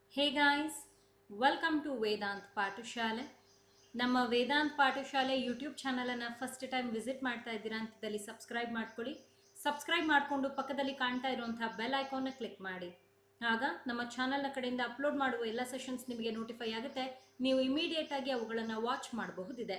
hey guys welcome to Vedant Pathashale ನಮ್ಮ ವೇದಾಂತ್ ಪಾಠಶಾಲೆ YouTube ಚಾನಲನ್ನು ಫಸ್ಟ್ ಟೈಮ್ ವಿಸಿಟ್ ಮಾಡ್ತಾ ಇದ್ದೀರಾ ಅಂತಿದ್ದಲ್ಲಿ ಸಬ್ಸ್ಕ್ರೈಬ್ ಮಾಡ್ಕೊಳ್ಳಿ ಸಬ್ಸ್ಕ್ರೈಬ್ ಮಾಡಿಕೊಂಡು ಪಕ್ಕದಲ್ಲಿ ಕಾಣ್ತಾ ಇರುವಂತಹ ಬೆಲ್ ಐಕಾನ್ನ ಕ್ಲಿಕ್ ಮಾಡಿ ಆಗ ನಮ್ಮ ಚಾನಲ್ನ ಕಡೆಯಿಂದ ಅಪ್ಲೋಡ್ ಮಾಡುವ ಎಲ್ಲ ಸೆಷನ್ಸ್ ನಿಮಗೆ ನೋಟಿಫೈ ಆಗುತ್ತೆ ನೀವು ಇಮಿಡಿಯೇಟ್ ಆಗಿ ಅವುಗಳನ್ನು ವಾಚ್ ಮಾಡಬಹುದಿದೆ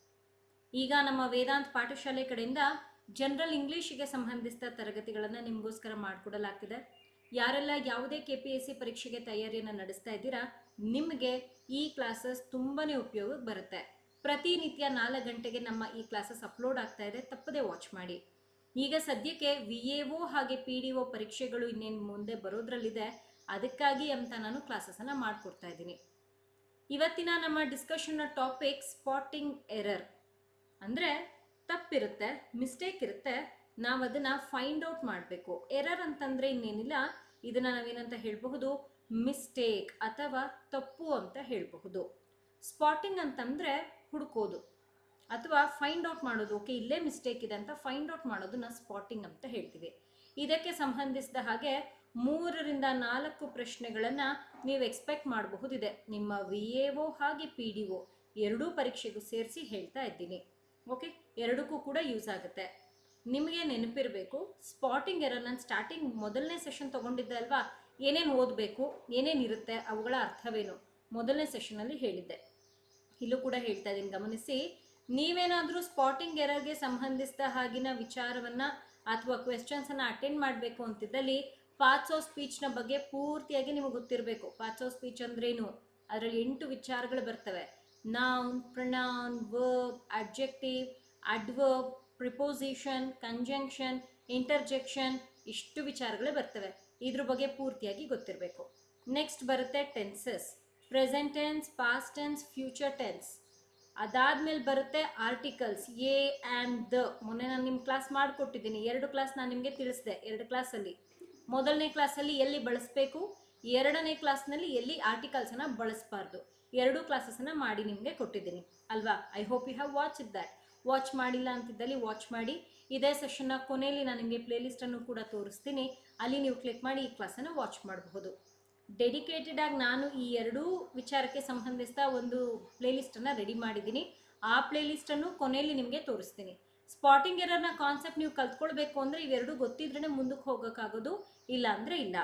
ಈಗ ನಮ್ಮ ವೇದಾಂತ್ ಪಾಠಶಾಲೆ ಕಡೆಯಿಂದ ಜನರಲ್ ಇಂಗ್ಲೀಷಿಗೆ ಸಂಬಂಧಿಸಿದ ತರಗತಿಗಳನ್ನು ನಿಮಗೋಸ್ಕರ ಮಾಡಿಕೊಡಲಾಗ್ತಿದೆ ಯಾರೆಲ್ಲ ಯಾವುದೇ ಕೆ ಪಿ ಎಸ್ ಸಿ ಪರೀಕ್ಷೆಗೆ ತಯಾರಿಯನ್ನು ನಡೆಸ್ತಾ ಇದ್ದೀರಾ ನಿಮಗೆ ಈ ಕ್ಲಾಸಸ್ ತುಂಬಾ ಉಪಯೋಗಕ್ಕೆ ಬರುತ್ತೆ ಪ್ರತಿನಿತ್ಯ ನಾಲ್ಕು ಗಂಟೆಗೆ ನಮ್ಮ ಈ ಕ್ಲಾಸಸ್ ಅಪ್ಲೋಡ್ ಆಗ್ತಾ ಇದೆ ತಪ್ಪದೆ ವಾಚ್ ಮಾಡಿ ಈಗ ಸದ್ಯಕ್ಕೆ ವಿ ಎ ಒ ಹಾಗೆ ಪಿ ಡಿ ಒ ಪರೀಕ್ಷೆಗಳು ಇನ್ನೇನು ಮುಂದೆ ಬರೋದ್ರಲ್ಲಿದೆ ಅದಕ್ಕಾಗಿ ಅಂತ ನಾನು ಕ್ಲಾಸಸನ್ನು ಮಾಡಿಕೊಡ್ತಾ ಇದ್ದೀನಿ ಇವತ್ತಿನ ನಮ್ಮ ಡಿಸ್ಕಷನ್ನ ಟಾಪಿಕ್ ಸ್ಪಾಟಿಂಗ್ ಎರರ್ ಅಂದರೆ ತಪ್ಪಿರುತ್ತೆ ಮಿಸ್ಟೇಕ್ ಇರುತ್ತೆ ನಾವು ಅದನ್ನು ಫೈಂಡ್ ಔಟ್ ಮಾಡಬೇಕು ಎರರ್ ಅಂತಂದರೆ ಇನ್ನೇನಿಲ್ಲ ಇದನ್ನು ನಾವೇನಂತ ಹೇಳಬಹುದು ಮಿಸ್ಟೇಕ್ ಅಥವಾ ತಪ್ಪು ಅಂತ ಹೇಳಬಹುದು ಸ್ಪಾಟಿಂಗ್ ಅಂತಂದರೆ ಹುಡುಕೋದು ಅಥವಾ ಫೈಂಡ್ ಔಟ್ ಮಾಡೋದು ಓಕೆ ಇಲ್ಲೇ ಮಿಸ್ಟೇಕ್ ಇದೆ ಅಂತ ಫೈಂಡ್ ಔಟ್ ಮಾಡೋದನ್ನ ಸ್ಪಾಟಿಂಗ್ ಅಂತ ಹೇಳ್ತೀವಿ ಇದಕ್ಕೆ ಸಂಬಂಧಿಸಿದ ಹಾಗೆ ಮೂರರಿಂದ ನಾಲ್ಕು ಪ್ರಶ್ನೆಗಳನ್ನು ನೀವು ಎಕ್ಸ್ಪೆಕ್ಟ್ ಮಾಡಬಹುದಿದೆ ನಿಮ್ಮ ವಿ ಎ ಒ ಹಾಗೆ ಪಿ ಡಿ ಒ ಎರಡೂ ಪರೀಕ್ಷೆಗೂ ಸೇರಿಸಿ ಹೇಳ್ತಾ ಇದ್ದೀನಿ ಓಕೆ ಎರಡಕ್ಕೂ ಕೂಡ ಯೂಸ್ ಆಗುತ್ತೆ ನಿಮಗೆ ನೆನಪಿರಬೇಕು ಸ್ಪಾಟಿಂಗ್ ಎರರ್ ನಾನು ಸ್ಟಾರ್ಟಿಂಗ್ ಮೊದಲನೇ ಸೆಷನ್ ತೊಗೊಂಡಿದ್ದೆ ಅಲ್ವಾ ಏನೇನು ಓದಬೇಕು ಏನೇನು ಇರುತ್ತೆ ಅವುಗಳ ಅರ್ಥವೇನು ಮೊದಲನೇ ಸೆಷನಲ್ಲಿ ಹೇಳಿದ್ದೆ ಇಲ್ಲೂ ಕೂಡ ಹೇಳ್ತಾ ಇದ್ದೀನಿ ಗಮನಿಸಿ ನೀವೇನಾದರೂ ಸ್ಪಾಟಿಂಗ್ ಎರರ್ಗೆ ಸಂಬಂಧಿಸಿದ ಹಾಗಿನ ವಿಚಾರವನ್ನು ಅಥವಾ ಕ್ವೆಶನ್ಸನ್ನು ಅಟೆಂಡ್ ಮಾಡಬೇಕು ಅಂತಿದ್ದಲ್ಲಿ ಪಾರ್ಟ್ಸ್ ಆಫ್ ಸ್ಪೀಚ್ನ ಬಗ್ಗೆ ಪೂರ್ತಿಯಾಗಿ ನಿಮಗೆ ಗೊತ್ತಿರಬೇಕು ಪಾರ್ಟ್ಸ್ ಆಫ್ ಸ್ಪೀಚ್ ಅಂದ್ರೇನು ಅದರಲ್ಲಿ ಎಂಟು ವಿಚಾರಗಳು ಬರ್ತವೆ noun pronoun verb adjective adverb preposition conjunction interjection ಇಷ್ಟು ವಿಚಾರಗಳೇ ಬರ್ತವೆ ಇದ್ರ ಬಗ್ಗೆ ಪೂರ್ತಿಯಾಗಿ ಗೊತ್ತಿರಬೇಕು ನೆಕ್ಸ್ಟ್ ಬರುತ್ತೆ tenses present tense past tense future tense ಅದಾದ್ಮೇಲೆ ಬರುತ್ತೆ ಆರ್ಟಿಕಲ್ಸ್ ಎ ಆ್ಯಂಡ್ ದ ಮೊನ್ನೆ ನಾನು ನಿಮ್ಮ ಕ್ಲಾಸ್ ಮಾಡಿಕೊಟ್ಟಿದ್ದೀನಿ ಎರಡು ಕ್ಲಾಸ್ ನಾನು ನಿಮಗೆ ತಿಳಿಸಿದೆ ಎರಡು ಕ್ಲಾಸಲ್ಲಿ ಮೊದಲನೇ ಕ್ಲಾಸಲ್ಲಿ ಎಲ್ಲಿ ಬಳಸಬೇಕು ಎರಡನೇ ಕ್ಲಾಸ್ನಲ್ಲಿ ಎಲ್ಲಿ ಆರ್ಟಿಕಲ್ಸನ್ನು ಬಳಸಬಾರ್ದು ಎರಡೂ ಕ್ಲಾಸಸನ್ನು ಮಾಡಿ ನಿಮಗೆ ಕೊಟ್ಟಿದ್ದೀನಿ ಅಲ್ವಾ I hope you have watch it that watch ಮಾಡಿಲ್ಲ ಅಂತಿದ್ದಲ್ಲಿ ವಾಚ್ ಮಾಡಿ ಇದೇ ಸೆಷನ್ನ ಕೊನೆಯಲ್ಲಿ ನಾನು ನಿಮಗೆ ಪ್ಲೇಲಿಸ್ಟನ್ನು ಕೂಡ ತೋರಿಸ್ತೀನಿ ಅಲ್ಲಿ ನೀವು ಕ್ಲಿಕ್ ಮಾಡಿ ಈ ಕ್ಲಾಸನ್ನು ವಾಚ್ ಮಾಡಬಹುದು ಡೆಡಿಕೇಟೆಡ್ ಆಗಿ ನಾನು ಈ ಎರಡೂ ವಿಚಾರಕ್ಕೆ ಸಂಬಂಧಿಸಿದ ಒಂದು ಪ್ಲೇಲಿಸ್ಟನ್ನು ರೆಡಿ ಮಾಡಿದ್ದೀನಿ ಆ ಪ್ಲೇಲಿಸ್ಟನ್ನು ಕೊನೆಯಲ್ಲಿ ನಿಮಗೆ ತೋರಿಸ್ತೀನಿ ಸ್ಪಾಟಿಂಗ್ ಎರರ್ನ ಕಾನ್ಸೆಪ್ಟ್ ನೀವು ಕಲ್ತ್ಕೊಳ್ಬೇಕು ಅಂದರೆ ಇವೆರಡೂ ಗೊತ್ತಿದ್ರೇ ಮುಂದಕ್ಕೆ ಹೋಗೋಕ್ಕಾಗೋದು ಇಲ್ಲ ಅಂದರೆ ಇಲ್ಲ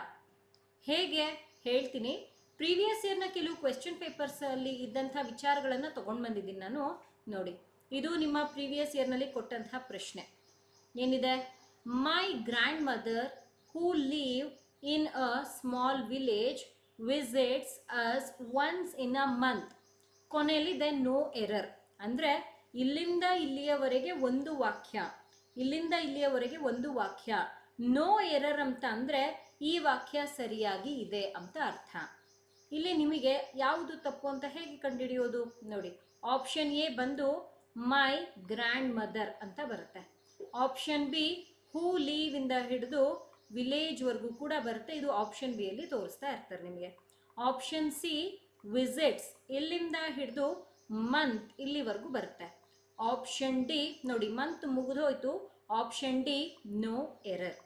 ಹೇಗೆ ಹೇಳ್ತೀನಿ ಪ್ರೀವಿಯಸ್ ಇಯರ್ನ ಕೆಲವು ಕ್ವೆಶ್ಚನ್ ಪೇಪರ್ಸಲ್ಲಿ ಇದ್ದಂಥ ವಿಚಾರಗಳನ್ನು ತೊಗೊಂಡು ಬಂದಿದ್ದೀನಿ ನಾನು ನೋಡಿ ಇದು ನಿಮ್ಮ ಪ್ರೀವಿಯಸ್ ಇಯರ್ನಲ್ಲಿ ಕೊಟ್ಟಂತಹ ಪ್ರಶ್ನೆ ಏನಿದೆ my grandmother who live in a small village visits us once in a month ಕೊನೆಯಲ್ಲಿದೆ ನೋ ಎರರ್ ಅಂದರೆ ಇಲ್ಲಿಂದ ಇಲ್ಲಿಯವರೆಗೆ ಒಂದು ವಾಕ್ಯ ಇಲ್ಲಿಂದ ಇಲ್ಲಿಯವರೆಗೆ ಒಂದು ವಾಕ್ಯ ನೋ ಎರರ್ ಅಂತ ಅಂದರೆ ಈ ವಾಕ್ಯ ಸರಿಯಾಗಿ ಇದೆ ಅಂತ ಅರ್ಥ ಇಲ್ಲಿ ನಿಮಗೆ ಯಾವುದು ತಪ್ಪು ಅಂತ ಹೇಗೆ ಕಂಡುಹಿಡಿಯೋದು ನೋಡಿ ಆಪ್ಷನ್ ಎ ಬಂದು ಮೈ ಗ್ರ್ಯಾಂಡ್ ಮದರ್ ಅಂತ ಬರುತ್ತೆ ಆಪ್ಷನ್ ಬಿ ಹೂ ಲೀವ್ ಇಂದ ಹಿಡಿದು ವಿಲೇಜ್ವರೆಗೂ ಕೂಡ ಬರುತ್ತೆ ಇದು ಆಪ್ಷನ್ ಬಿ ಅಲ್ಲಿ ತೋರಿಸ್ತಾ ಇರ್ತಾರೆ ನಿಮಗೆ ಆಪ್ಷನ್ ಸಿ ವಿಸಿಟ್ಸ್ ಇಲ್ಲಿಂದ ಹಿಡಿದು ಮಂತ್ ಇಲ್ಲಿವರೆಗೂ ಬರುತ್ತೆ ಆಪ್ಷನ್ ಡಿ ನೋಡಿ ಮಂತ್ ಮುಗಿದೋಯ್ತು ಆಪ್ಷನ್ ಡಿ ನೋ ಎರರ್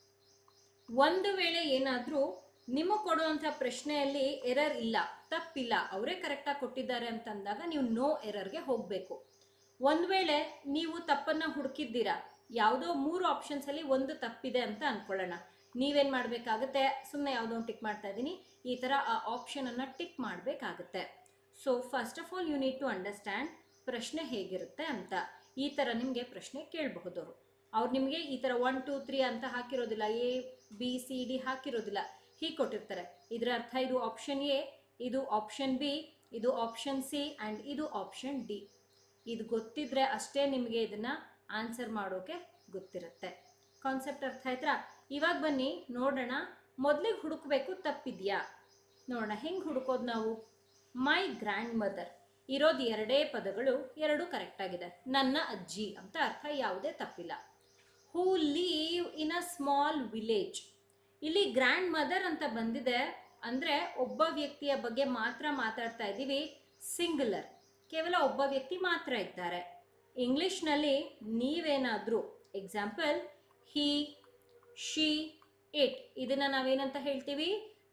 ಒಂದು ವೇಳೆ ಏನಾದರೂ ನಿಮಗೆ ಕೊಡುವಂಥ ಪ್ರಶ್ನೆಯಲ್ಲಿ ಎರರ್ ಇಲ್ಲ ತಪ್ಪಿಲ್ಲ ಅವರೇ ಕರೆಕ್ಟಾಗಿ ಕೊಟ್ಟಿದ್ದಾರೆ ಅಂತಂದಾಗ ನೀವು ನೋ ಎರರ್ಗೆ ಹೋಗಬೇಕು ಒಂದು ವೇಳೆ ನೀವು ತಪ್ಪನ್ನು ಹುಡುಕಿದ್ದೀರಾ ಯಾವುದೋ ಮೂರು ಆಪ್ಷನ್ಸಲ್ಲಿ ಒಂದು ತಪ್ಪಿದೆ ಅಂತ ಅಂದ್ಕೊಳ್ಳೋಣ ನೀವೇನು ಮಾಡಬೇಕಾಗುತ್ತೆ ಸುಮ್ಮನೆ ಯಾವುದೋ ಒಂದು ಟಿಕ್ ಮಾಡ್ತಾ ಇದ್ದೀನಿ ಈ ಥರ ಆ ಆಪ್ಷನನ್ನು ಟಿಕ್ ಮಾಡಬೇಕಾಗುತ್ತೆ so first of all you need to understand ಪ್ರಶ್ನೆ ಹೇಗಿರುತ್ತೆ ಅಂತ ಈ ಥರ ನಿಮಗೆ ಪ್ರಶ್ನೆ ಕೇಳಬಹುದು ಅವರು ಅವ್ರು ನಿಮಗೆ ಈ ಥರ ಒನ್ ಟೂ ತ್ರೀ ಅಂತ ಹಾಕಿರೋದಿಲ್ಲ ಎ ಬಿ ಸಿ ಡಿ ಹಾಕಿರೋದಿಲ್ಲ ಹೀಗೆ ಕೊಟ್ಟಿರ್ತಾರೆ ಇದರ ಅರ್ಥ ಇದು ಆಪ್ಷನ್ ಎ ಇದು ಆಪ್ಷನ್ ಬಿ ಇದು ಆಪ್ಷನ್ ಸಿ ಆ್ಯಂಡ್ ಇದು ಆಪ್ಷನ್ ಡಿ ಇದು ಗೊತ್ತಿದ್ರೆ ಅಷ್ಟೇ ನಿಮಗೆ ಇದನ್ನು ಆನ್ಸರ್ ಮಾಡೋಕೆ ಗೊತ್ತಿರುತ್ತೆ ಕಾನ್ಸೆಪ್ಟ್ ಅರ್ಥ ಆಯ್ತಾ ಇವಾಗ ಬನ್ನಿ ನೋಡೋಣ ಮೊದಲಿಗೆ ಹುಡುಕಬೇಕು ತಪ್ಪಿದೆಯಾ ನೋಡೋಣ ಹೆಂಗೆ ಹುಡುಕೋದು ನಾವು ಮೈ ಗ್ರ್ಯಾಂಡ್ ಮದರ್ ಇರೋದು ಎರಡೇ ಪದಗಳು ಎರಡು ಕರೆಕ್ಟಾಗಿದೆ ನನ್ನ ಅಜ್ಜಿ ಅಂತ ಅರ್ಥ ಯಾವುದೇ ತಪ್ಪಿಲ್ಲ who live in a small village ಇಲ್ಲಿ ಗ್ರ್ಯಾಂಡ್ ಮದರ್ ಅಂತ ಬಂದಿದೆ ಅಂದರೆ ಒಬ್ಬ ವ್ಯಕ್ತಿಯ ಬಗ್ಗೆ ಮಾತ್ರ ಮಾತಾಡ್ತಾ ಇದ್ದೀವಿ ಸಿಂಗುಲರ್ ಕೇವಲ ಒಬ್ಬ ವ್ಯಕ್ತಿ ಮಾತ್ರ ಇದ್ದಾರೆ ಇಂಗ್ಲೀಷ್ನಲ್ಲಿ ನೀವೇನಾದರೂ ಎಕ್ಸಾಂಪಲ್ ಹಿ ಶಿ ಇಟ್ ಇದನ್ನು ನಾವೇನಂತ ಹೇಳ್ತೀವಿ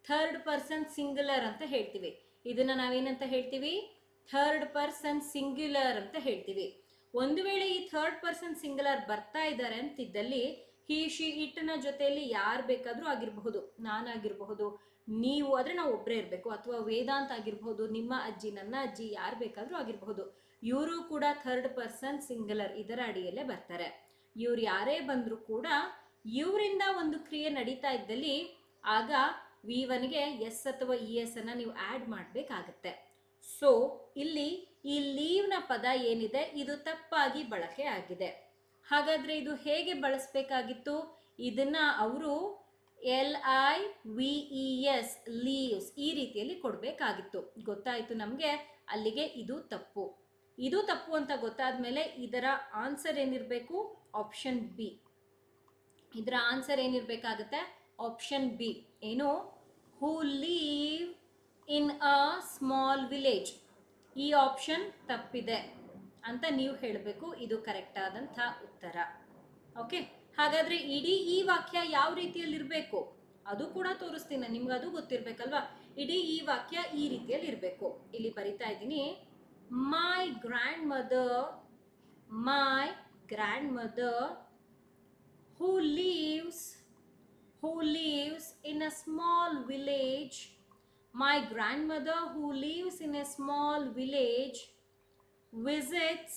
ಥರ್ಡ್ ಪರ್ಸನ್ ಸಿಂಗ್ಯುಲರ್ ಅಂತ ಹೇಳ್ತೀವಿ ಇದನ್ನ ನಾವೇನಂತ ಹೇಳ್ತೀವಿ ಥರ್ಡ್ ಪರ್ಸನ್ ಸಿಂಗ್ಯುಲರ್ ಅಂತ ಹೇಳ್ತೀವಿ ಒಂದು ವೇಳೆ ಈ ಥರ್ಡ್ ಪರ್ಸನ್ ಸಿಂಗ್ಯುಲರ್ ಬರ್ತಾ ಇದ್ದಾರೆ ಅಂತಿದ್ದಲ್ಲಿ ಹಿ ಶಿ ಇಟ್ನ ಜೊತೆಯಲ್ಲಿ ಯಾರು ಬೇಕಾದರೂ ಆಗಿರಬಹುದು ನಾನಾಗಿರಬಹುದು ನೀವು ಆದರೆ ನಾವು ಒಬ್ಬರೇ ಇರಬೇಕು ಅಥವಾ ವೇದಾಂತ್ ಆಗಿರಬಹುದು ನಿಮ್ಮ ಅಜ್ಜಿ ನನ್ನ ಅಜ್ಜಿ ಯಾರು ಬೇಕಾದರೂ ಆಗಿರಬಹುದು ಇವರು ಕೂಡ ಥರ್ಡ್ ಪರ್ಸನ್ ಸಿಂಗ್ಯುಲರ್ ಇದರ ಅಡಿಯಲ್ಲೇ ಬರ್ತಾರೆ ಇವ್ರು ಯಾರೇ ಬಂದರೂ ಕೂಡ ಇವರಿಂದ ಒಂದು ಕ್ರಿಯೆ ನಡೀತಾ ಇದ್ದಲ್ಲಿ ಆಗ ವಿ ಒನ್ಗೆ ಎಸ್ ಅಥವಾ ಇ ಎಸ್ ಅನ್ನ ನೀವು ಆ್ಯಡ್ ಮಾಡಬೇಕಾಗತ್ತೆ ಸೊ ಇಲ್ಲಿ ಈ ಲೀವ್ನ ಪದ ಏನಿದೆ ಇದು ತಪ್ಪಾಗಿ ಬಳಕೆ ಆಗಿದೆ ಹಾಗಾದ್ರೆ ಇದು ಹೇಗೆ ಬಳಸಬೇಕಾಗಿತ್ತು ಇದನ್ನ ಅವರು L I V E S lives ಈ ರೀತಿಯಲ್ಲಿ ಕೊಡಬೇಕಾಗಿತ್ತು ಗೊತ್ತಾಯಿತು ನಮಗೆ ಅಲ್ಲಿಗೆ ಇದು ತಪ್ಪು ಇದು ತಪ್ಪು ಅಂತ ಗೊತ್ತಾದ ಮೇಲೆ ಇದರ ಆನ್ಸರ್ ಏನಿರಬೇಕು ಆಪ್ಷನ್ ಬಿ ಇದರ ಆನ್ಸರ್ ಏನಿರಬೇಕಾಗುತ್ತೆ ಆಪ್ಷನ್ ಬಿ ಏನು who live in a small village ಈ ಆಪ್ಷನ್ ತಪ್ಪಿದೆ ಅಂತ ನೀವು ಹೇಳಬೇಕು ಇದು ಕರೆಕ್ಟ್ ಆದಂಥ ಉತ್ತರ ಓಕೆ ಹಾಗಾದ್ರೆ ಇಡೀ ಈ ವಾಕ್ಯ ಯಾವ ರೀತಿಯಲ್ಲಿರಬೇಕು ಅದು ಕೂಡ ತೋರಿಸ್ತೀನಿ ನಿಮ್ಗೆ ಅದು ಗೊತ್ತಿರ್ಬೇಕಲ್ವಾ ಇಡೀ ಈ ವಾಕ್ಯ ಈ ರೀತಿಯಲ್ಲಿ ಇರಬೇಕು ಇಲ್ಲಿ ಬರಿತಾ ಇದ್ದೀನಿ my grandmother my grandmother who lives who lives in a small village my grandmother who lives in a small village visits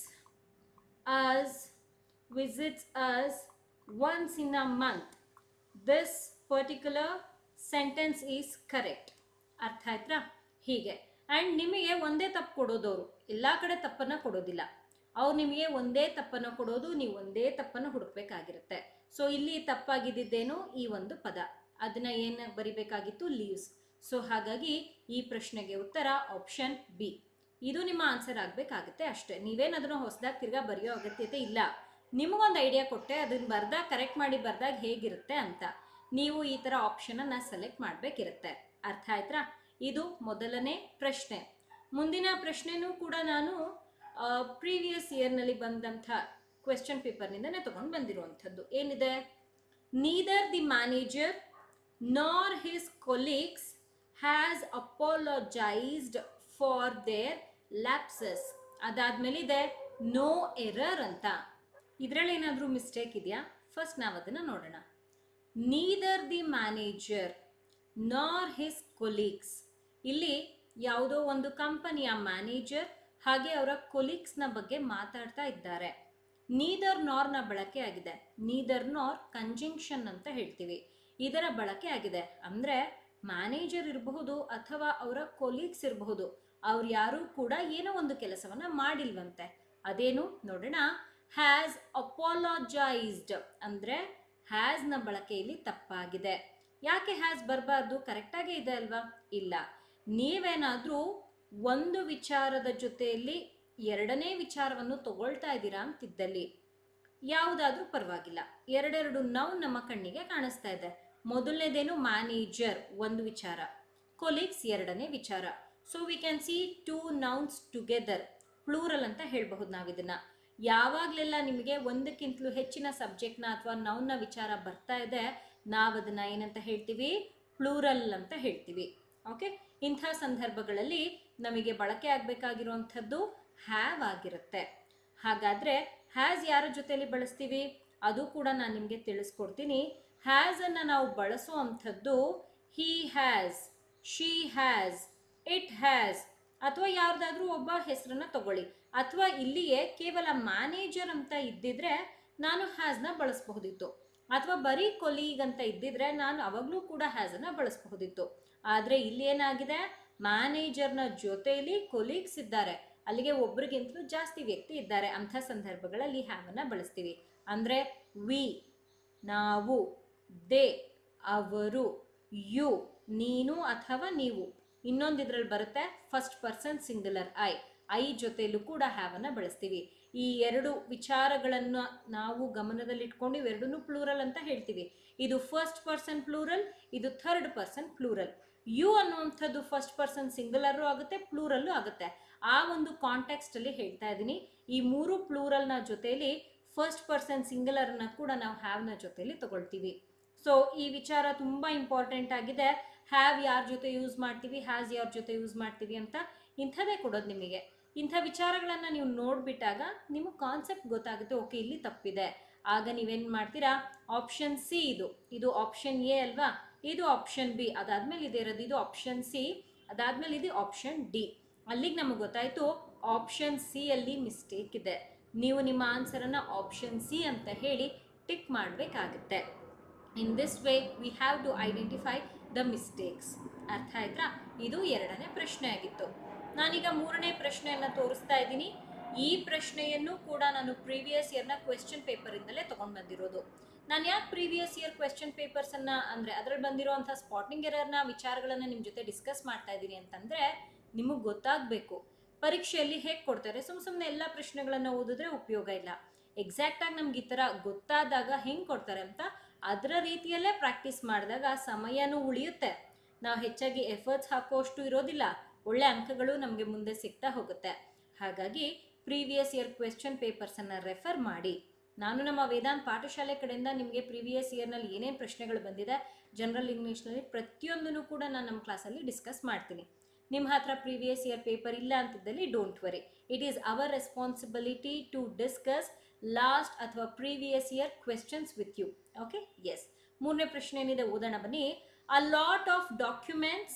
us visits us once in a month this particular sentence is correct ಅರ್ಥ ಆಯ್ತಾ ಹೀಗೆ and ನಿಮಗೆ ಒಂದೇ ತಪ್ಪು ಕೊಡೋದವರು ಎಲ್ಲ ಕಡೆ ತಪ್ಪನ್ನು ಕೊಡೋದಿಲ್ಲ ಅವ್ರು ನಿಮಗೆ ಒಂದೇ ತಪ್ಪನ್ನು ಕೊಡೋದು ನೀವು ಒಂದೇ ತಪ್ಪನ್ನು ಹುಡುಕ್ಬೇಕಾಗಿರುತ್ತೆ ಸೊ ಇಲ್ಲಿ ತಪ್ಪಾಗಿದ್ದೇನು ಈ ಒಂದು ಪದ ಅದನ್ನ ಏನು ಬರಿಬೇಕಾಗಿತ್ತು ಲೀವ್ಸ್ ಸೊ ಹಾಗಾಗಿ ಈ ಪ್ರಶ್ನೆಗೆ ಉತ್ತರ ಆಪ್ಷನ್ ಬಿ ಇದು ನಿಮ್ಮ ಆನ್ಸರ್ ಆಗಬೇಕಾಗುತ್ತೆ ಅಷ್ಟೇ ನೀವೇನದನ್ನು ಹೊಸದಾಗಿ ತಿರ್ಗಾ ಬರೆಯೋ ಅಗತ್ಯತೆ ಇಲ್ಲ ನಿಮಗೊಂದು ಐಡಿಯಾ ಕೊಟ್ಟೆ ಅದನ್ನ ಬರ್ದಾಗ ಕರೆಕ್ಟ್ ಮಾಡಿ ಬರ್ದಾಗ ಹೇಗಿರುತ್ತೆ ಅಂತ ನೀವು ಈ ಥರ ಆಪ್ಷನನ್ನು ಸೆಲೆಕ್ಟ್ ಮಾಡಬೇಕಿರುತ್ತೆ ಅರ್ಥ ಆಯ್ತಾ ಇದು ಮೊದಲನೇ ಪ್ರಶ್ನೆ ಮುಂದಿನ ಪ್ರಶ್ನೆನೂ ಕೂಡ ನಾನು ಪ್ರೀವಿಯಸ್ ಇಯರ್ನಲ್ಲಿ ಬಂದಂಥ ಕ್ವೆಶ್ಚನ್ ಪೇಪರ್ನಿಂದನೇ ತೊಗೊಂಡು ಬಂದಿರುವಂಥದ್ದು ಏನಿದೆ neither the manager nor his colleagues has apologized for their lapses ಅದಾದ್ಮೇಲೆ ಇದೆ ನೋ ಎರರ್ ಅಂತ ಇದರಲ್ಲಿ ಏನಾದರೂ ಮಿಸ್ಟೇಕ್ ಇದೆಯಾ ಫಸ್ಟ್ ನಾವು ಅದನ್ನು ನೋಡೋಣ neither the manager nor his colleagues ಇಲ್ಲಿ ಯಾವುದೋ ಒಂದು ಕಂಪನಿಯ ಮ್ಯಾನೇಜರ್ ಹಾಗೆ ಅವರ ಕೊಲೀಗ್ಸ್ನ ಬಗ್ಗೆ ಮಾತಾಡ್ತಾ ಇದ್ದಾರೆ ನೀದರ್ ನಾರ್ನ ಬಳಕೆ ಆಗಿದೆ ನೀದರ್ ನಾರ್ ಕಂಜಂಕ್ಷನ್ ಅಂತ ಹೇಳ್ತೀವಿ ಇದರ ಬಳಕೆ ಆಗಿದೆ ಅಂದರೆ ಮ್ಯಾನೇಜರ್ ಇರಬಹುದು ಅಥವಾ ಅವರ ಕೊಲೀಗ್ಸ್ ಇರಬಹುದು ಅವ್ರು ಯಾರೂ ಕೂಡ ಏನೋ ಒಂದು ಕೆಲಸವನ್ನ ಮಾಡಿಲ್ವಂತೆ ಅದೇನು ನೋಡೋಣ ಹ್ಯಾಸ್ ಅಪಾಲಜೈಸ್ಡ್ ಅಂದರೆ ಹ್ಯಾಸ್ನ ಬಳಕೆಯಲ್ಲಿ ತಪ್ಪಾಗಿದೆ ಯಾಕೆ ಹ್ಯಾಸ್ ಬರಬಾರ್ದು ಕರೆಕ್ಟಾಗೇ ಇದೆ ಅಲ್ವಾ ಇಲ್ಲ ನೀವೇನಾದರೂ ಒಂದು ವಿಚಾರದ ಜೊತೆಯಲ್ಲಿ ಎರಡನೇ ವಿಚಾರವನ್ನು ತಗೊಳ್ತಾ ಇದ್ದೀರಾ ಅಂತಿದ್ದಲ್ಲಿ ಯಾವುದಾದ್ರೂ ಪರವಾಗಿಲ್ಲ ಎರಡೆರಡು ನಾವು ನಮ್ಮ ಕಣ್ಣಿಗೆ ಕಾಣಿಸ್ತಾ ಇದೆ ಮೊದಲನೇದೇನು ಮ್ಯಾನೇಜರ್ ಒಂದು ವಿಚಾರ ಕೊಲೀಗ್ಸ್ ಎರಡನೇ ವಿಚಾರ so we can see two nouns together plural ಅಂತ ಹೇಳಬಹುದು ನಾವಿದನ್ನ ಯಾವಾಗಲೆಲ್ಲ ನಿಮಗೆ ಒಂದಕ್ಕಿಂತಲೂ ಹೆಚ್ಚಿನ ಸಬ್ಜೆಕ್ಟ್ನ ಅಥವಾ ನೌನ್ನ ವಿಚಾರ ಬರ್ತಾ ಇದೆ ನಾವದನ್ನ ಏನಂತ ಹೇಳ್ತೀವಿ ಪ್ಲೂರಲ್ ಅಂತ ಹೇಳ್ತೀವಿ ಓಕೆ ಇಂಥ ಸಂದರ್ಭಗಳಲ್ಲಿ ನಮಗೆ ಬಳಕೆ ಆಗಬೇಕಾಗಿರುವಂಥದ್ದು ಹ್ಯಾವ್ ಆಗಿರುತ್ತೆ ಹಾಗಾದರೆ ಹ್ಯಾಸ್ ಯಾರ ಜೊತೆಯಲ್ಲಿ ಬಳಸ್ತೀವಿ ಅದು ಕೂಡ ನಾನು ನಿಮಗೆ ತಿಳಿಸ್ಕೊಡ್ತೀನಿ ಹ್ಯಾಸನ್ನು ನಾವು ಬಳಸೋ ಅಂಥದ್ದು he has she has it has ಅಥವಾ ಯಾರ್ದಾದ್ರೂ ಒಬ್ಬ ಹೆಸರನ್ನ ತಗೊಳ್ಳಿ ಅಥವಾ ಇಲ್ಲಿಯೇ ಕೇವಲ ಮ್ಯಾನೇಜರ್ ಅಂತ ಇದ್ದಿದ್ರೆ ನಾನು ಹ್ಯಾಸ್ನ ಬಳಸಬಹುದಿತ್ತು ಅಥವಾ ಬರೀ ಕೊಲೀಗ್ ಅಂತ ಇದ್ದಿದ್ರೆ ನಾನು ಅವಾಗಲೂ ಕೂಡ ಹ್ಯಾಸನ್ನ ಬಳಸಬಹುದಿತ್ತು ಆದರೆ ಇಲ್ಲಿ ಏನಾಗಿದೆ ಮ್ಯಾನೇಜರ್ನ ಜೊತೆಯಲ್ಲಿ ಕೊಲೀಗ್ಸ್ ಇದ್ದಾರೆ ಅಲ್ಲಿಗೆ ಒಬ್ರಿಗಿಂತಲೂ ಜಾಸ್ತಿ ವ್ಯಕ್ತಿ ಇದ್ದಾರೆ ಅಂಥ ಸಂದರ್ಭಗಳಲ್ಲಿ ಹ್ಯಾವನ್ನ ಬಳಸ್ತೀವಿ ಅಂದರೆ ವಿ ನಾವು ದೇ ಅವರು ಯು ನೀನು ಅಥವಾ ನೀವು ಇನ್ನೊಂದು ಇದ್ರಲ್ಲಿ ಬರುತ್ತೆ first person singular I I ಜೊತೆಯಲ್ಲೂ ಕೂಡ ಹ್ಯಾವನ್ನ ಬಳಸ್ತೀವಿ ಈ ಎರಡು ವಿಚಾರಗಳನ್ನು ನಾವು ಗಮನದಲ್ಲಿಟ್ಕೊಂಡು ಇವೆರಡನ್ನೂ ಪ್ಲೂರಲ್ ಅಂತ ಹೇಳ್ತೀವಿ ಇದು ಫಸ್ಟ್ ಪರ್ಸನ್ ಪ್ಲೂರಲ್ ಇದು ಥರ್ಡ್ ಪರ್ಸನ್ ಪ್ಲೂರಲ್ ಯು ಅನ್ನುವಂಥದ್ದು ಫಸ್ಟ್ ಪರ್ಸನ್ ಸಿಂಗುಲರು ಆಗುತ್ತೆ ಪ್ಲೂರಲ್ಲು ಆಗುತ್ತೆ ಆ ಒಂದು ಕಾಂಟೆಕ್ಸ್ಟಲ್ಲಿ ಹೇಳ್ತಾ ಇದ್ದೀನಿ ಈ ಮೂರು ಪ್ಲೂರಲ್ನ ಜೊತೆಯಲ್ಲಿ ಫಸ್ಟ್ ಪರ್ಸನ್ ಸಿಂಗುಲರ್ನ ಕೂಡ ನಾವು ಹ್ಯಾವ್ನ ಜೊತೆಯಲ್ಲಿ ತಗೊಳ್ತೀವಿ ಸೊ ಈ ವಿಚಾರ ತುಂಬ ಇಂಪಾರ್ಟೆಂಟ್ ಆಗಿದೆ ಹ್ಯಾವ್ ಯಾರ ಜೊತೆ ಯೂಸ್ ಮಾಡ್ತೀವಿ ಹ್ಯಾಸ್ ಯಾರ ಜೊತೆ ಯೂಸ್ ಮಾಡ್ತೀವಿ ಅಂತ ಇಂಥದ್ದೇ ಕೊಡೋದು ನಿಮಗೆ ಇಂಥ ವಿಚಾರಗಳನ್ನು ನೀವು ನೋಡಿಬಿಟ್ಟಾಗ ನಿಮಗೆ ಕಾನ್ಸೆಪ್ಟ್ ಗೊತ್ತಾಗುತ್ತೆ ಓಕೆ ಇಲ್ಲಿ ತಪ್ಪಿದೆ ಆಗ ನೀವೇನು ಮಾಡ್ತೀರಾ ಆಪ್ಷನ್ ಸಿ ಇದು ಇದು ಆಪ್ಷನ್ ಎ ಅಲ್ವಾ ಇದು ಆಪ್ಷನ್ ಬಿ ಅದಾದ್ಮೇಲೆ ಇದೆ ಇರೋದು ಇದು ಆಪ್ಷನ್ ಸಿ ಅದಾದ್ಮೇಲೆ ಇದು ಆಪ್ಷನ್ ಡಿ ಅಲ್ಲಿಗೆ ನಮಗೆ ಗೊತ್ತಾಯಿತು ಆಪ್ಷನ್ ಸಿ ಅಲ್ಲಿ ಮಿಸ್ಟೇಕ್ ಇದೆ ನೀವು ನಿಮ್ಮ ಆನ್ಸರನ್ನು ಆಪ್ಷನ್ ಸಿ ಅಂತ ಹೇಳಿ ಟಿಕ್ ಮಾಡಬೇಕಾಗುತ್ತೆ in this way we have to identify the mistakes ಅರ್ಥ ಆಯ್ತಾ ಇದು ಎರಡನೇ ಪ್ರಶ್ನೆ ಆಗಿತ್ತು ನಾನೀಗ ಮೂರನೇ ಪ್ರಶ್ನೆಯನ್ನು ತೋರಿಸ್ತಾ ಇದ್ದೀನಿ ಈ ಪ್ರಶ್ನೆಯನ್ನು ಕೂಡ ನಾನು ಪ್ರೀವಿಯಸ್ ಇಯರ್ನ ಕ್ವೆಶ್ಚನ್ ಪೇಪರಿಂದಲೇ ತೊಗೊಂಡು ಬಂದಿರೋದು ನಾನು ಯಾಕೆ ಪ್ರೀವಿಯಸ್ ಇಯರ್ ಕ್ವೆಶ್ಚನ್ ಪೇಪರ್ಸನ್ನು ಅಂದರೆ ಅದರಲ್ಲಿ ಬಂದಿರೋಂಥ ಸ್ಪಾಟಿಂಗ್ ಎರರ್ನ ವಿಚಾರಗಳನ್ನು ನಿಮ್ಮ ಜೊತೆ ಡಿಸ್ಕಸ್ ಮಾಡ್ತಾ ಇದ್ದೀನಿ ಅಂತಂದರೆ ನಿಮಗೆ ಗೊತ್ತಾಗಬೇಕು ಪರೀಕ್ಷೆಯಲ್ಲಿ ಹೇಗೆ ಕೊಡ್ತಾರೆ ಸುಮ್ಮ ಸುಮ್ಮನೆ ಎಲ್ಲ ಪ್ರಶ್ನೆಗಳನ್ನು ಓದಿದ್ರೆ ಉಪಯೋಗ ಇಲ್ಲ ಎಕ್ಸಾಕ್ಟಾಗಿ ನಮ್ಗೆ ಈ ಥರ ಗೊತ್ತಾದಾಗ ಹೆಂಗೆ ಕೊಡ್ತಾರೆ ಅಂತ ಅದರ ರೀತಿಯಲ್ಲೇ ಪ್ರಾಕ್ಟೀಸ್ ಮಾಡಿದಾಗ ಸಮಯನೂ ಉಳಿಯುತ್ತೆ ನಾವು ಹೆಚ್ಚಾಗಿ ಎಫರ್ಟ್ಸ್ ಹಾಕೋಷ್ಟು ಇರೋದಿಲ್ಲ ಒಳ್ಳೆ ಅಂಕಗಳು ನಮಗೆ ಮುಂದೆ ಸಿಗ್ತಾ ಹೋಗುತ್ತೆ ಹಾಗಾಗಿ ಪ್ರೀವಿಯಸ್ ಇಯರ್ ಕ್ವೆಶ್ಚನ್ ಪೇಪರ್ಸನ್ನು ರೆಫರ್ ಮಾಡಿ ನಾನು ನಮ್ಮ ವೇದಾಂತ್ ಪಾಠಶಾಲೆ ಕಡೆಯಿಂದ ನಿಮಗೆ ಪ್ರೀವಿಯಸ್ ಇಯರ್ನಲ್ಲಿ ಏನೇನು ಪ್ರಶ್ನೆಗಳು ಬಂದಿದೆ ಜನರಲ್ ಇಂಗ್ಲೀಷ್ನಲ್ಲಿ ಪ್ರತಿಯೊಂದನ್ನು ಕೂಡ ನಾನು ನಮ್ಮ ಕ್ಲಾಸಲ್ಲಿ ಡಿಸ್ಕಸ್ ಮಾಡ್ತೀನಿ ನಿಮ್ಮ ಹತ್ರ ಪ್ರೀವಿಯಸ್ ಇಯರ್ ಪೇಪರ್ ಇಲ್ಲ ಅಂತಿದ್ದಲ್ಲಿ don't worry it is our responsibility to discuss last ಅಥವಾ previous year questions with you okay yes ಮೂರನೇ ಪ್ರಶ್ನೆ ಏನಿದೆ ಓದೋಣ ಬನ್ನಿ a lot of documents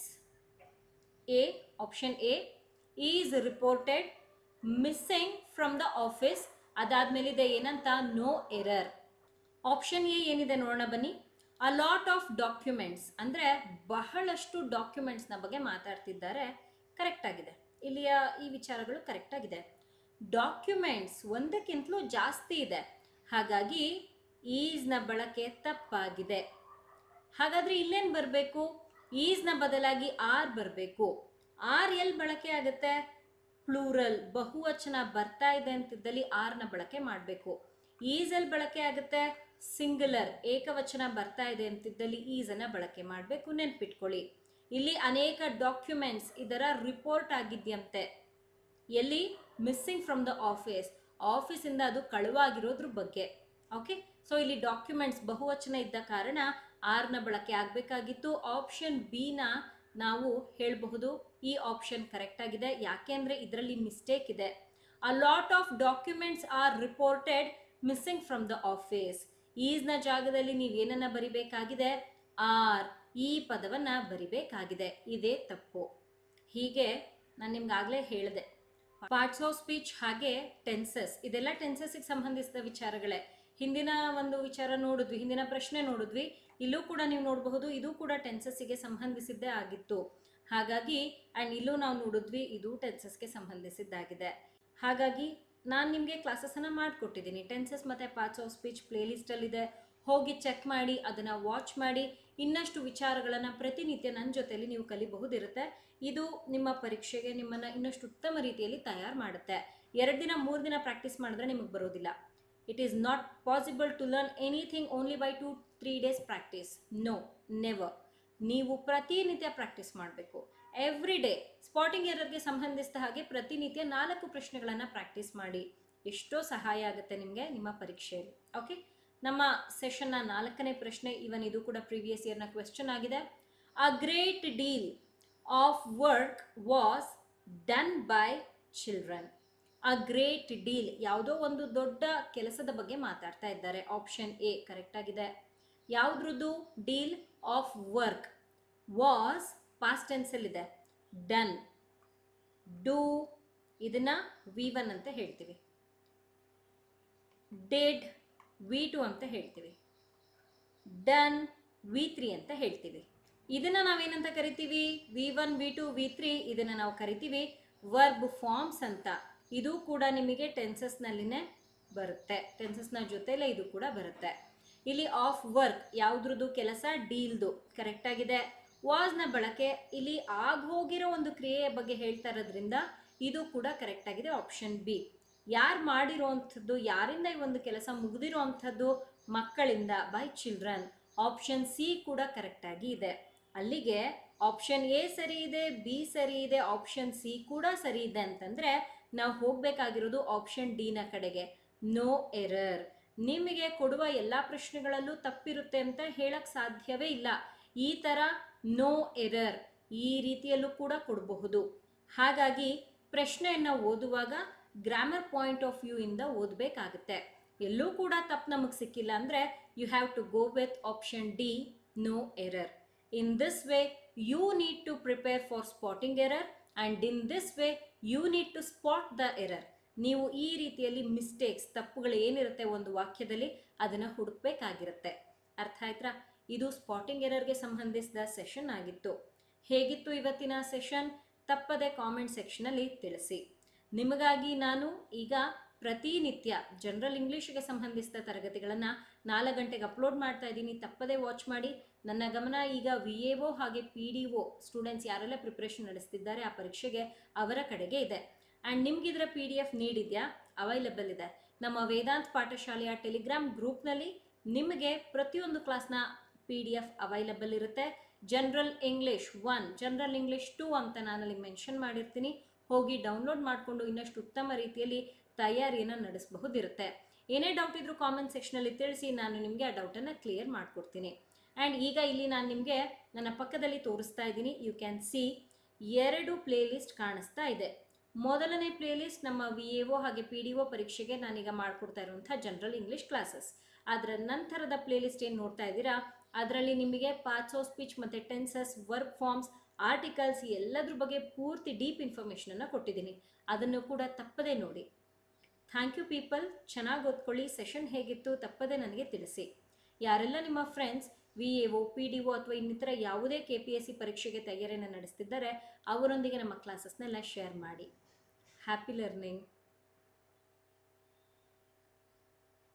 A option A is reported missing from the office ಅದಾದ್ಮೇಲೆ ಇದೆ ಏನಂತ ನೋ ಎರರ್ ಆಪ್ಷನ್ ಎ ಏನಿದೆ ನೋಡೋಣ ಬನ್ನಿ ಅ ಲಾಟ್ ಆಫ್ ಡಾಕ್ಯುಮೆಂಟ್ಸ್ ಅಂದರೆ ಬಹಳಷ್ಟು ಡಾಕ್ಯುಮೆಂಟ್ಸ್ನ ಬಗ್ಗೆ ಮಾತಾಡ್ತಿದ್ದಾರೆ ಕರೆಕ್ಟ್ ಆಗಿದೆ ಇಲ್ಲಿಯ ಈ ವಿಚಾರಗಳು ಕರೆಕ್ಟ್ ಆಗಿದೆ ಡಾಕ್ಯುಮೆಂಟ್ಸ್ ಒಂದಕ್ಕಿಂತಲೂ ಜಾಸ್ತಿ ಇದೆ ಹಾಗಾಗಿ ಈಸ್ನ ಬಳಕೆ ತಪ್ಪಾಗಿದೆ ಹಾಗಾದರೆ ಇಲ್ಲೇನು ಬರಬೇಕು ಈಸ್ನ ಬದಲಾಗಿ ಆರ್ ಬರಬೇಕು ಆರ್ ಎಲ್ಲಿ ಬಳಕೆ ಆಗುತ್ತೆ ಪ್ಲೂರಲ್ ಬಹುವಚನ ಬರ್ತಾ ಇದೆ ಅಂತಿದ್ದಲ್ಲಿ ಆರ್ನ ಬಳಕೆ ಮಾಡಬೇಕು ಈಸಲ್ಲಿ ಬಳಕೆ ಆಗುತ್ತೆ ಸಿಂಗುಲರ್ ಏಕವಚನ ಬರ್ತಾ ಇದೆ ಅಂತಿದ್ದಲ್ಲಿ ಈಸನ್ನು ಬಳಕೆ ಮಾಡಬೇಕು ನೆನ್ಪಿಟ್ಕೊಳ್ಳಿ ಇಲ್ಲಿ ಅನೇಕ ಡಾಕ್ಯುಮೆಂಟ್ಸ್ ಇದರ ರಿಪೋರ್ಟ್ ಆಗಿದೆಯಂತೆ ಎಲ್ಲಿ ಮಿಸ್ಸಿಂಗ್ ಫ್ರಮ್ ದ ಆಫೀಸ್ ಆಫೀಸಿಂದ ಅದು ಕಳುವಾಗಿರೋದ್ರ ಬಗ್ಗೆ ಓಕೆ ಸೊ ಇಲ್ಲಿ ಡಾಕ್ಯುಮೆಂಟ್ಸ್ ಬಹುವಚನ ಇದ್ದ ಕಾರಣ ಆರ್ನ ಬಳಕೆ ಆಗಬೇಕಾಗಿತ್ತು ಆಪ್ಷನ್ ಬಿನ ನಾವು ಹೇಳಬಹುದು ಈ ಆಪ್ಷನ್ ಕರೆಕ್ಟ್ ಆಗಿದೆ ಯಾಕೆಂದರೆ ಇದರಲ್ಲಿ ಮಿಸ್ಟೇಕ್ ಇದೆ a lot of documents are reported missing from the office ಈಸ್ನ ಜಾಗದಲ್ಲಿ ನೀವೇನನ್ನ ಬರಿಬೇಕಾಗಿದೆ ಆರ್ ಈ ಪದವನ್ನು ಬರಿಬೇಕಾಗಿದೆ ಇದೇ ತಪ್ಪು ಹೀಗೆ ನಾನು ನಿಮ್ಗಾಗಲೇ ಹೇಳಿದೆ ಪಾರ್ಟ್ಸ್ ಆಫ್ ಸ್ಪೀಚ್ ಹಾಗೆ ಟೆನ್ಸಸ್ ಇದೆಲ್ಲ ಟೆನ್ಸಸ್ಗೆ ಸಂಬಂಧಿಸಿದ ವಿಚಾರಗಳೇ ಹಿಂದಿನ ಒಂದು ವಿಚಾರ ನೋಡಿದ್ವಿ ಹಿಂದಿನ ಪ್ರಶ್ನೆ ನೋಡಿದ್ವಿ ಇಲ್ಲೂ ಕೂಡ ನೀವು ನೋಡಬಹುದು ಇದು ಕೂಡ ಟೆನ್ಸಸ್ಸಿಗೆ ಸಂಬಂಧಿಸಿದ್ದೇ ಆಗಿತ್ತು ಹಾಗಾಗಿ ಆ್ಯಂಡ್ ಇಲ್ಲೂ ನಾವು ನೋಡಿದ್ವಿ ಇದು ಟೆನ್ಸಸ್ಗೆ ಸಂಬಂಧಿಸಿದ್ದಾಗಿದೆ ಹಾಗಾಗಿ ನಾನು ನಿಮಗೆ ಕ್ಲಾಸಸನ್ನು ಮಾಡಿಕೊಟ್ಟಿದ್ದೀನಿ ಟೆನ್ಸಸ್ ಮತ್ತು ಪಾರ್ಟ್ಸ್ ಆಫ್ ಸ್ಪೀಚ್ ಪ್ಲೇಲಿಸ್ಟಲ್ಲಿದೆ ಹೋಗಿ ಚೆಕ್ ಮಾಡಿ ಅದನ್ನು ವಾಚ್ ಮಾಡಿ ಇನ್ನಷ್ಟು ವಿಚಾರಗಳನ್ನು ಪ್ರತಿನಿತ್ಯ ನನ್ನ ಜೊತೆಯಲ್ಲಿ ನೀವು ಕಲಿಬಹುದಿರುತ್ತೆ ಇದು ನಿಮ್ಮ ಪರೀಕ್ಷೆಗೆ ನಿಮ್ಮನ್ನು ಇನ್ನಷ್ಟು ಉತ್ತಮ ರೀತಿಯಲ್ಲಿ ತಯಾರು ಮಾಡುತ್ತೆ ಎರಡು ದಿನ ಮೂರು ದಿನ ಪ್ರಾಕ್ಟೀಸ್ ಮಾಡಿದ್ರೆ ನಿಮಗೆ ಬರೋದಿಲ್ಲ it is not possible to learn anything only by two three days practice no never ನೀವು ಪ್ರತಿನಿತ್ಯ ಪ್ರಾಕ್ಟೀಸ್ ಮಾಡಬೇಕು ಎವ್ರಿ ಡೇ ಸ್ಪಾಟಿಂಗ್ ಎರರ್ಗೆ ಸಂಬಂಧಿಸಿದ ಹಾಗೆ ಪ್ರತಿನಿತ್ಯ ನಾಲ್ಕು ಪ್ರಶ್ನೆಗಳನ್ನು ಪ್ರಾಕ್ಟೀಸ್ ಮಾಡಿ ಎಷ್ಟೋ ಸಹಾಯ ಆಗುತ್ತೆ ನಿಮಗೆ ನಿಮ್ಮ ಪರೀಕ್ಷೆಯಲ್ಲಿ ಓಕೆ ನಮ್ಮ ಸೆಷನ್ನ ನಾಲ್ಕನೇ ಪ್ರಶ್ನೆ ಇವನ್ ಇದು ಕೂಡ ಪ್ರೀವಿಯಸ್ ಇಯರ್ನ ಕ್ವೆಶ್ಚನ್ ಆಗಿದೆ a great deal of work was done by children a great deal ಯಾವುದೋ ಒಂದು ದೊಡ್ಡ ಕೆಲಸದ ಬಗ್ಗೆ ಮಾತಾಡ್ತಾ ಇದ್ದಾರೆ ಆಪ್ಷನ್ ಎ ಕರೆಕ್ಟ್ ಆಗಿದೆ ಯಾವುದ್ರದ್ದು deal of work was past ಟೆನ್ಸಲ್ಲಿದೆ ಡನ್ ಡೂ ಇದನ್ನ ವಿ ಒನ್ ಅಂತ ಹೇಳ್ತೀವಿ ಡೆಡ್ ವಿ ಟು ಅಂತ ಹೇಳ್ತೀವಿ ಡನ್ ವಿ ತ್ರೀ ಅಂತ ಹೇಳ್ತೀವಿ ಇದನ್ನು ನಾವೇನಂತ ಕರಿತೀವಿ V one V two V three ಇದನ್ನು ನಾವು ಕರಿತೀವಿ ವರ್ಬ್ ಫಾರ್ಮ್ಸ್ ಅಂತ ಇದು ಕೂಡ ನಿಮಗೆ ಟೆನ್ಸಸ್ನಲ್ಲಿನೇ ಬರುತ್ತೆ ಟೆನ್ಸಸ್ನ ಜೊತೆಲೇ ಇದು ಕೂಡ ಬರುತ್ತೆ ಇಲ್ಲಿ ಆಫ್ ವರ್ಕ್ ಯಾವುದ್ರದ್ದು ಕೆಲಸ ಡೀಲ್ದು ಕರೆಕ್ಟ್ ಆಗಿದೆ ವಾಸ್ನ ಬಳಕೆ ಇಲ್ಲಿ ಆಗ ಹೋಗಿರೋ ಒಂದು ಕ್ರಿಯೆಯ ಬಗ್ಗೆ ಹೇಳ್ತಾ ಇರೋದ್ರಿಂದ ಇದು ಕೂಡ ಕರೆಕ್ಟ್ ಆಗಿದೆ ಆಪ್ಷನ್ ಬಿ ಯಾರು ಮಾಡಿರೋವಂಥದ್ದು ಯಾರಿಂದ ಈ ಒಂದು ಕೆಲಸ ಮುಗಿದಿರೋ ಅಂಥದ್ದು ಮಕ್ಕಳಿಂದ ಬೈ ಚಿಲ್ಡ್ರನ್ ಆಪ್ಷನ್ ಸಿ ಕೂಡ ಕರೆಕ್ಟಾಗಿ ಇದೆ ಅಲ್ಲಿಗೆ ಆಪ್ಷನ್ ಎ ಸರಿ ಇದೆ ಬಿ ಸರಿ ಇದೆ ಆಪ್ಷನ್ ಸಿ ಕೂಡ ಸರಿ ಇದೆ ಅಂತಂದರೆ ನಾವು ಹೋಗಬೇಕಾಗಿರೋದು ಆಪ್ಷನ್ ಡಿನ ಕಡೆಗೆ ನೋ ಎರರ್ ನಿಮಗೆ ಕೊಡುವ ಎಲ್ಲ ಪ್ರಶ್ನೆಗಳಲ್ಲೂ ತಪ್ಪಿರುತ್ತೆ ಅಂತ ಹೇಳಕ್ಕೆ ಸಾಧ್ಯವೇ ಇಲ್ಲ ಈ ಥರ ನೋ ಎರರ್ ಈ ರೀತಿಯಲ್ಲೂ ಕೂಡ ಕೊಡಬಹುದು ಹಾಗಾಗಿ ಪ್ರಶ್ನೆಯನ್ನು ಓದುವಾಗ ಗ್ರಾಮರ್ ಪಾಯಿಂಟ್ ಆಫ್ ವ್ಯೂ ಇಂದ ಓದಬೇಕಾಗುತ್ತೆ ಎಲ್ಲೂ ಕೂಡ ತಪ್ಪು ನಮಗೆ ಸಿಕ್ಕಿಲ್ಲ ಅಂದರೆ you have to go with option D no error in this way you need to prepare for spotting error and in this way you need to spot the error ನೀವು ಈ ರೀತಿಯಲ್ಲಿ ಮಿಸ್ಟೇಕ್ಸ್ ತಪ್ಪುಗಳು ಏನಿರುತ್ತೆ ಒಂದು ವಾಕ್ಯದಲ್ಲಿ ಅದನ್ನು ಹುಡುಕ್ಬೇಕಾಗಿರುತ್ತೆ ಅರ್ಥ ಆಯ್ತಾ ಇದು ಸ್ಪಾಟಿಂಗ್ ಎರರ್ಗೆ ಸಂಬಂಧಿಸಿದ ಸೆಷನ್ ಆಗಿತ್ತು ಹೇಗಿತ್ತು ಇವತ್ತಿನ ಸೆಷನ್ ತಪ್ಪದೆ ಕಾಮೆಂಟ್ ಸೆಕ್ಷನಲ್ಲಿ ತಿಳಿಸಿ ನಿಮಗಾಗಿ ನಾನು ಈಗ ಪ್ರತಿನಿತ್ಯ ಜನರಲ್ ಇಂಗ್ಲೀಷ್ಗೆ ಸಂಬಂಧಿಸಿದ ತರಗತಿಗಳನ್ನು ನಾಲ್ಕು ಗಂಟೆಗೆ ಅಪ್ಲೋಡ್ ಮಾಡ್ತಾ ಇದ್ದೀನಿ ತಪ್ಪದೇ ವಾಚ್ ಮಾಡಿ ನನ್ನ ಗಮನ ಈಗ ವಿ ಎ ಒ ಹಾಗೆ ಪಿ ಡಿ ಒ ಸ್ಟೂಡೆಂಟ್ಸ್ ಯಾರೆಲ್ಲ ಪ್ರಿಪ್ರೇಷನ್ ನಡೆಸ್ತಿದ್ದಾರೆ ಆ ಪರೀಕ್ಷೆಗೆ ಅವರ ಕಡೆಗೆ ಇದೆ ಆ್ಯಂಡ್ ನಿಮ್ಗಿದ್ರ ಪಿ ಡಿ ಎಫ್ ನೀಡಿದೆಯಾ ಅವೈಲಬಲ್ ಇದೆ ನಮ್ಮ ವೇದಾಂತ್ ಪಾಠಶಾಲೆಯ ಟೆಲಿಗ್ರಾಮ್ ಗ್ರೂಪ್ನಲ್ಲಿ ನಿಮಗೆ ಪ್ರತಿಯೊಂದು ಕ್ಲಾಸ್ನ ಪಿ ಡಿ ಎಫ್ ಅವೈಲಬಲ್ ಇರುತ್ತೆ general English one general English two ಅಂತ ನಾನಲ್ಲಿ ಮೆನ್ಷನ್ ಮಾಡಿರ್ತೀನಿ ಹೋಗಿ ಡೌನ್ಲೋಡ್ ಮಾಡಿಕೊಂಡು ಇನ್ನಷ್ಟು ಉತ್ತಮ ರೀತಿಯಲ್ಲಿ ತಯಾರಿಯನ್ನು ನಡೆಸಬಹುದಿರುತ್ತೆ ಏನೇ ಡೌಟ್ ಇದ್ರೂ ಕಾಮೆಂಟ್ ಸೆಕ್ಷನಲ್ಲಿ ತಿಳಿಸಿ ನಾನು ನಿಮಗೆ ಆ ಡೌಟನ್ನು ಕ್ಲಿಯರ್ ಮಾಡಿಕೊಡ್ತೀನಿ ಆ್ಯಂಡ್ ಈಗ ಇಲ್ಲಿ ನಾನು ನಿಮಗೆ ನನ್ನ ಪಕ್ಕದಲ್ಲಿ ತೋರಿಸ್ತಾ ಇದ್ದೀನಿ ಯು ಕ್ಯಾನ್ ಸಿ ಎರಡು ಪ್ಲೇ ಲಿಸ್ಟ್ ಕಾಣಿಸ್ತಾ ಇದೆ ಮೊದಲನೇ ಪ್ಲೇ ಲಿಸ್ಟ್ ನಮ್ಮ ವಿ ಎ ಒ ಹಾಗೆ ಪಿ ಡಿ ಒ ಪರೀಕ್ಷೆಗೆ ನಾನೀಗ ಮಾಡಿಕೊಡ್ತಾ ಇರುವಂಥ ಜನರಲ್ ಇಂಗ್ಲೀಷ್ ಕ್ಲಾಸಸ್ ಅದರ ನಂತರದ ಪ್ಲೇ ಲಿಸ್ಟ್ ಏನು ನೋಡ್ತಾ ಇದ್ದೀರಾ ಅದರಲ್ಲಿ ನಿಮಗೆ ಪಾರ್ಟ್ಸ್ ಆಫ್ ಸ್ಪೀಚ್ ಮತ್ತು ಟೆನ್ಸಸ್ ವರ್ಕ್ ಫಾರ್ಮ್ಸ್ ಆರ್ಟಿಕಲ್ಸ್ ಎಲ್ಲದ್ರ ಬಗ್ಗೆ ಪೂರ್ತಿ ಡೀಪ್ ಇನ್ಫಾರ್ಮೇಷನನ್ನು ಕೊಟ್ಟಿದ್ದೀನಿ ಅದನ್ನು ಕೂಡ ತಪ್ಪದೇ ನೋಡಿ ಥ್ಯಾಂಕ್ ಯು ಪೀಪಲ್ ಚೆನ್ನಾಗಿ ಓದ್ಕೊಳ್ಳಿ ಸೆಷನ್ ಹೇಗಿತ್ತು ತಪ್ಪದೇ ನನಗೆ ತಿಳಿಸಿ ಯಾರೆಲ್ಲ ನಿಮ್ಮ friends V A O P D O ಅಥವಾ ಇನ್ನಿತರ ಯಾವುದೇ ಕೆ ಪಿ ಎಸ್ ಸಿ ಪರೀಕ್ಷೆಗೆ ತಯಾರಿಯನ್ನು ನಡೆಸ್ತಿದ್ದಾರೆ ಅವರೊಂದಿಗೆ ನಮ್ಮ ಕ್ಲಾಸಸ್ನೆಲ್ಲ ಶೇರ್ ಮಾಡಿ ಹ್ಯಾಪಿ ಲರ್ನಿಂಗ್